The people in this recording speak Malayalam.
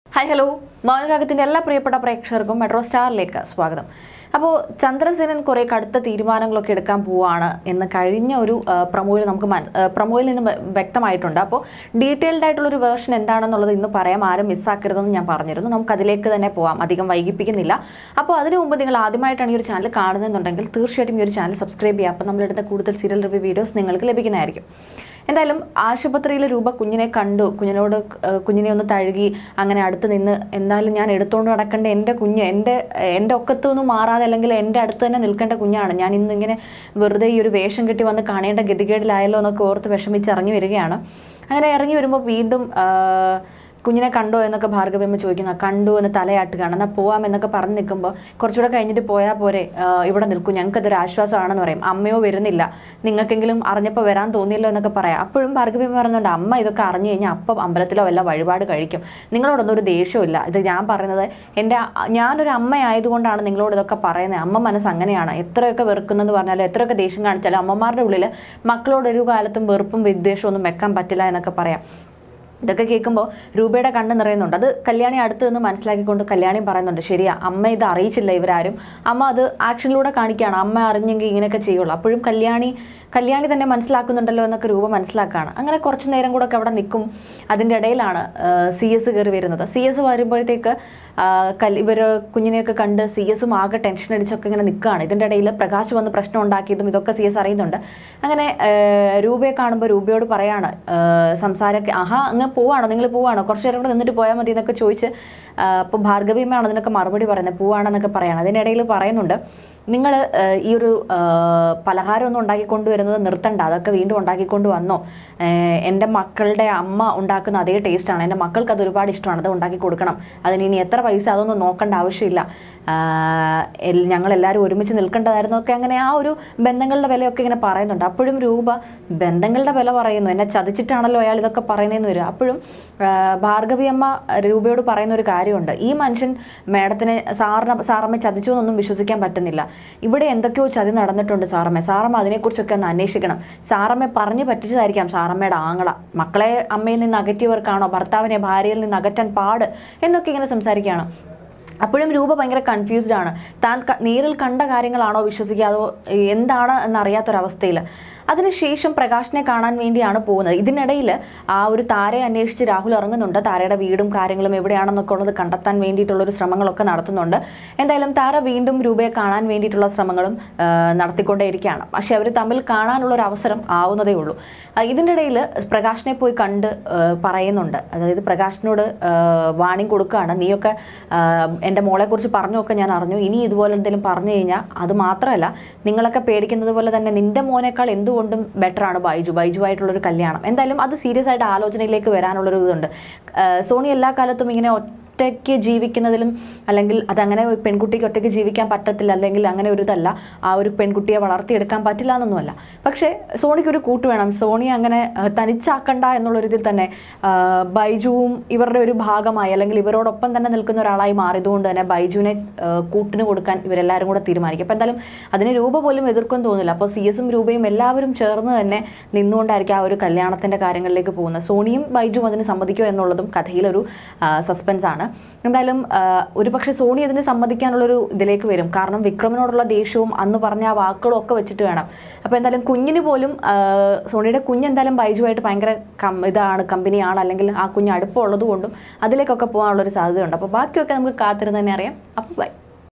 ഹായ് ഹലോ മൗനരാഗത്തിൻ്റെ എല്ലാ പ്രിയപ്പെട്ട പ്രേക്ഷകർക്കും മെട്രോ സ്റ്റാറിലേക്ക് സ്വാഗതം അപ്പോൾ ചന്ദ്രസേനൻ കുറേ കടുത്ത തീരുമാനങ്ങളൊക്കെ എടുക്കാൻ പോവാണ് എന്ന് കഴിഞ്ഞ ഒരു ആ, പ്രമോയിൽ നമുക്ക് മന- ആ, പ്രമോയിൽ നിന്ന് വ്യ- വ്യക്തമായിട്ടുണ്ട് അപ്പോൾ ഡീറ്റെയിൽഡ് ആയിട്ടുള്ളൊരു വേർഷൻ എന്താണെന്നുള്ളത് ഇന്ന് പറയാം ആരും മിസ്സാക്കരുതെന്ന് ഞാൻ പറഞ്ഞിരുന്നു നമുക്ക് അതിലേക്ക് തന്നെ പോവാം അധികം വൈകിപ്പിക്കുന്നില്ല അപ്പോൾ അതിനു മുമ്പ് നിങ്ങൾ ആദ്യമായിട്ടാണ് ഈ ഒരു ചാനൽ കാണുന്നതെന്നുണ്ടെങ്കിൽ തീർച്ചയായിട്ടും ഈ ഒരു ചാനൽ സബ്സ്ക്രൈബ് ചെയ്യുക അപ്പോൾ നമ്മളെടുത്ത കൂടുതൽ സീരിയൽ റിവ്യൂ വീഡിയോസ് നിങ്ങൾക്ക് ലഭിക്കുന്നതായിരിക്കും എന്തായാലും ആശുപത്രിയിൽ രൂപ കുഞ്ഞിനെ കണ്ടു കുഞ്ഞിനോട് ഏഹ്, കുഞ്ഞിനെ ഒന്ന് തഴുകി അങ്ങനെ അടുത്ത് നിന്ന് എന്തായാലും ഞാൻ എടുത്തുകൊണ്ട് നടക്കേണ്ട എൻ്റെ കുഞ്ഞ് എൻ്റെ എൻ്റെ ഒക്കത്തു നിന്നും മാറാതെ അല്ലെങ്കിൽ എൻ്റെ അടുത്ത് തന്നെ നിൽക്കേണ്ട കുഞ്ഞാണ് ഞാൻ ഇന്നിങ്ങനെ വെറുതെ ഈ ഒരു വേഷം കെട്ടി വന്ന് കാണേണ്ട ഗതികേടിലായല്ലോ എന്നൊക്കെ ഓർത്ത് വിഷമിച്ച് ഇറങ്ങി വരികയാണ് അങ്ങനെ ഇറങ്ങി വരുമ്പോൾ വീണ്ടും ആഹ്, കുഞ്ഞിനെ കണ്ടോ എന്നൊക്കെ ഭാർഗവ്യമ്മ ചോദിക്കുന്ന കണ്ടു എന്ന് തലയാട്ടുകയാണ് എന്നാൽ പോവാം എന്നൊക്കെ പറഞ്ഞ് നിൽക്കുമ്പോൾ കുറച്ചുകൂടെ കഴിഞ്ഞിട്ട് പോയാൽ പോരെ ആ, ഇവിടെ നിൽക്കും ഞങ്ങൾക്കതൊരു ആശ്വാസമാണെന്ന് പറയും അമ്മയോ വരുന്നില്ല നിങ്ങൾക്കെങ്കിലും അറിഞ്ഞപ്പോൾ വരാൻ തോന്നിയല്ലോ എന്നൊക്കെ പറയാം അപ്പോഴും ഭാർഗവ്യമ്മ പറയുന്നുണ്ട് അമ്മ ഇതൊക്കെ അറിഞ്ഞു കഴിഞ്ഞാൽ അപ്പം അമ്പലത്തിലോ വല്ല വഴിപാട് കഴിക്കും നിങ്ങളോടൊന്നും ഒരു ദേഷ്യമില്ല ഇത് ഞാൻ പറയുന്നത് എൻ്റെ അ- ഞാനൊരു അമ്മയായതുകൊണ്ടാണ് നിങ്ങളോട് ഇതൊക്കെ പറയുന്നത് അമ്മ മനസ്സ് അങ്ങനെയാണ് എത്രയൊക്കെ വെറുക്കുന്നെന്ന് പറഞ്ഞാലും എത്രയൊക്കെ ദേഷ്യം കാണിച്ചാലും അമ്മമാരുടെ ഉള്ളിൽ മക്കളോട് ഒരു കാലത്തും വെറുപ്പും വിദ്വേഷവും ഒന്നും വെക്കാൻ പറ്റില്ല എന്നൊക്കെ പറയാം ഇതൊക്കെ കേൾക്കുമ്പോൾ രൂപയുടെ കണ്ണ് നിറയുന്നുണ്ട് അത് കല്യാണി അടുത്ത് നിന്ന് മനസ്സിലാക്കിക്കൊണ്ട് കല്യാണി പറയുന്നുണ്ട് ശരിയാ അമ്മ ഇത് അറിയിച്ചില്ല ഇവരാരും അമ്മ അത് ആക്ഷനിലൂടെ കാണിക്കുകയാണ് അമ്മ അറിഞ്ഞെങ്കിൽ ഇങ്ങനെയൊക്കെ ചെയ്യുള്ളൂ അപ്പോഴും കല്യാണി കല്യാണി തന്നെ മനസ്സിലാക്കുന്നുണ്ടല്ലോ എന്നൊക്കെ രൂപ മനസ്സിലാക്കുകയാണ് അങ്ങനെ കുറച്ച് നേരം കൂടെ ഒക്കെ അവിടെ നിൽക്കും അതിൻ്റെ ഇടയിലാണ് സി എസ് കയറി വരുന്നത് സി എസ് വരുമ്പോഴത്തേക്ക് ആ, കൽ ഇവർ കുഞ്ഞിനെയൊക്കെ കണ്ട് സി എസും ആകെ ടെൻഷൻ അടിച്ചൊക്കെ ഇങ്ങനെ നിൽക്കുകയാണ് ഇതിൻ്റെ ഇടയിൽ പ്രകാശ് വന്ന് പ്രശ്നം ഉണ്ടാക്കിയതും ഇതൊക്കെ സി എസ് അറിയുന്നുണ്ട് അങ്ങനെ ആ, രൂപയെ കാണുമ്പോൾ രൂപയോട് പറയാണ് ആ, സംസാരമൊക്കെ ആഹാ അങ്ങ് പോവാണോ നിങ്ങൾ പോവാണോ കുറച്ച് നേരം കൂടെ നിന്നിട്ട് പോയാൽ മതി എന്നൊക്കെ ചോദിച്ച് അപ്പോൾ ഭാർഗവിയമ്മയാണ് അതിനൊക്കെ മറുപടി പറയുന്നത് പോവാണെന്നൊക്കെ പറയണം അതിനിടയിൽ പറയുന്നുണ്ട് നിങ്ങൾ ഈ ഒരു ആ, പലഹാരമൊന്നും ഉണ്ടാക്കിക്കൊണ്ടുവരുന്നത് നിർത്തണ്ട അതൊക്കെ വീണ്ടും ഉണ്ടാക്കിക്കൊണ്ട് വന്നോ ഏഹ്, എൻ്റെ മക്കളുടെ അമ്മ ഉണ്ടാക്കുന്ന അതേ ടേസ്റ്റാണ് എൻ്റെ മക്കൾക്ക് അത് ഒരുപാട് ഇഷ്ടമാണ് അത് ഉണ്ടാക്കി കൊടുക്കണം അതിന് ഇനി എത്ര പൈസ അതൊന്നും നോക്കേണ്ട ആവശ്യമില്ല ആഹ്, എൽ- ഞങ്ങളെല്ലാവരും ഒരുമിച്ച് നിൽക്കേണ്ടതായിരുന്നു ഒക്കെ അങ്ങനെ ആ ഒരു ബന്ധങ്ങളുടെ വിലയൊക്കെ ഇങ്ങനെ പറയുന്നുണ്ട് അപ്പോഴും രൂപ ബന്ധങ്ങളുടെ വില പറയുന്നു എന്നെ ചതിച്ചിട്ടാണല്ലോ അയാൾ ഇതൊക്കെ പറയുന്നതെന്ന് വരും അപ്പോഴും ആഹ്, ഭാർഗവിയമ്മ രൂപയോട് പറയുന്ന ഒരു കാര്യമുണ്ട് ഈ മനുഷ്യൻ മേഡത്തിനെ സാറിന് സാറമ്മ ചതിച്ചു എന്നൊന്നും വിശ്വസിക്കാൻ പറ്റുന്നില്ല ഇവിടെ എന്തൊക്കെയോ ചതി നടന്നിട്ടുണ്ട് സാറമ്മ സാറമ്മ അതിനെക്കുറിച്ചൊക്കെ ഒന്ന് അന്വേഷിക്കണം സാറമ്മ പറഞ്ഞു പറ്റിച്ചതായിരിക്കാം സാറമ്മയുടെ ആങ്ങള മക്കളെ അമ്മയിൽ നിന്ന് അകറ്റിയവർക്കാണോ ഭർത്താവിനെ ഭാര്യയിൽ നിന്ന് അകറ്റാൻ പാട് എന്നൊക്കെ ഇങ്ങനെ സംസാരിക്കുകയാണ് അപ്പോഴും രൂപ ഭയങ്കര കൺഫ്യൂസ്ഡ് ആണ് താൻ ക- നേരിൽ കണ്ട കാര്യങ്ങളാണോ വിശ്വസിക്കുക അതോ എന്താണ് എന്നറിയാത്തൊരവസ്ഥയിൽ അതിനുശേഷം പ്രകാശിനെ കാണാൻ വേണ്ടിയാണ് പോകുന്നത് ഇതിനിടയിൽ ആ ഒരു താരയെ അന്വേഷിച്ച് രാഹുൽ ഇറങ്ങുന്നുണ്ട് താരയുടെ വീടും കാര്യങ്ങളും എവിടെയാണെന്നൊക്കെ ഉള്ളത് കണ്ടെത്താൻ വേണ്ടിയിട്ടുള്ളൊരു ശ്രമങ്ങളൊക്കെ നടത്തുന്നുണ്ട് എന്തായാലും താര വീണ്ടും രൂപയെ കാണാൻ വേണ്ടിയിട്ടുള്ള ശ്രമങ്ങളും ആ, നടത്തിക്കൊണ്ടേയിരിക്കുകയാണ് പക്ഷേ അവർ തമ്മിൽ കാണാനുള്ള ഒരു അവസരം ആവുന്നതേ ഉള്ളൂ ആ, ഇതിൻ്റെ ഇടയിൽ പ്രകാശിനെ പോയി കണ്ട് ആ, പറയുന്നുണ്ട് അതായത് പ്രകാശിനോട് വാണിംഗ് കൊടുക്കുകയാണ് നീയൊക്കെ ആ, എൻ്റെ മോളെക്കുറിച്ച് പറഞ്ഞൊക്കെ ഞാൻ അറിഞ്ഞു ഇനി ഇതുപോലെ എന്തെങ്കിലും പറഞ്ഞു കഴിഞ്ഞാൽ അത് മാത്രമല്ല നിങ്ങളൊക്കെ പേടിക്കുന്നത് പോലെ തന്നെ നിൻ്റെ മോനേക്കാൾ എന്തുകൊണ്ടും ബെറ്ററാണ് ബൈജു ബൈജു ആയിട്ടുള്ളൊരു കല്യാണം എന്തായാലും അത് സീരിയസ് ആയിട്ട് ആലോചനയിലേക്ക് വരാനുള്ളൊരു ഇതുണ്ട് ആ, സോണി എല്ലാ കാലത്തും ഇങ്ങനെ ഒറ്റയ്ക്ക് ജീവിക്കുന്നതിലും അല്ലെങ്കിൽ അതങ്ങനെ ഒരു പെൺകുട്ടിക്ക് ഒറ്റയ്ക്ക് ജീവിക്കാൻ പറ്റത്തില്ല അല്ലെങ്കിൽ അങ്ങനെ ഒരു ഇതല്ല ആ ഒരു പെൺകുട്ടിയെ വളർത്തിയെടുക്കാൻ പറ്റില്ല എന്നൊന്നുമല്ല പക്ഷേ സോണിക്ക് ഒരു കൂട്ട് വേണം സോണി അങ്ങനെ ആ, തനിച്ചാക്കണ്ട എന്നുള്ളൊരിതിൽ തന്നെ ആ, ബൈജുവും ഇവരുടെ ഒരു ഭാഗമായി അല്ലെങ്കിൽ ഇവരോടൊപ്പം തന്നെ നിൽക്കുന്ന ഒരാളായി മാറിയതുകൊണ്ട് തന്നെ ബൈജുവിനെ ആ, കൂട്ടിന് കൊടുക്കാൻ ഇവരെല്ലാവരും കൂടെ തീരുമാനിക്കും അപ്പോൾ എന്തായാലും അതിന് രൂപ പോലും എതിർക്കും തോന്നില്ല അപ്പോൾ സി എസും രൂപയും എല്ലാവരും ചേർന്ന് തന്നെ നിന്നുകൊണ്ടായിരിക്കും ആ ഒരു കല്യാണത്തിൻ്റെ കാര്യങ്ങളിലേക്ക് പോകുന്നത് സോണിയും ബൈജുവും അതിന് സമ്മതിക്കുമോ എന്നുള്ളതും കഥയിലൊരു സസ്പെൻസ് ആണ് എന്തായാലും ആ, ഒരുപക്ഷെ സോണി അതിന് സമ്മതിക്കാനുള്ളൊരു ഇതിലേക്ക് വരും കാരണം വിക്രമിനോടുള്ള ദേഷ്യവും അന്ന് പറഞ്ഞ ആ വാക്കുകളും ഒക്കെ വെച്ചിട്ട് വേണം അപ്പോൾ എന്തായാലും കുഞ്ഞിന് പോലും ആ, സോണിയുടെ കുഞ്ഞ് എന്തായാലും ബൈജുവായിട്ട് ഭയങ്കര കം ഇതാണ് കമ്പനിയാണ് അല്ലെങ്കിൽ ആ കുഞ്ഞ് അടുപ്പമുള്ളത് കൊണ്ടും അതിലേക്കൊക്കെ പോകാനുള്ളൊരു സാധ്യതയുണ്ട് അപ്പോൾ ബാക്കിയൊക്കെ നമുക്ക് കാത്തിരുന്ന് തന്നെ അറിയാം അപ്പോൾ ബൈ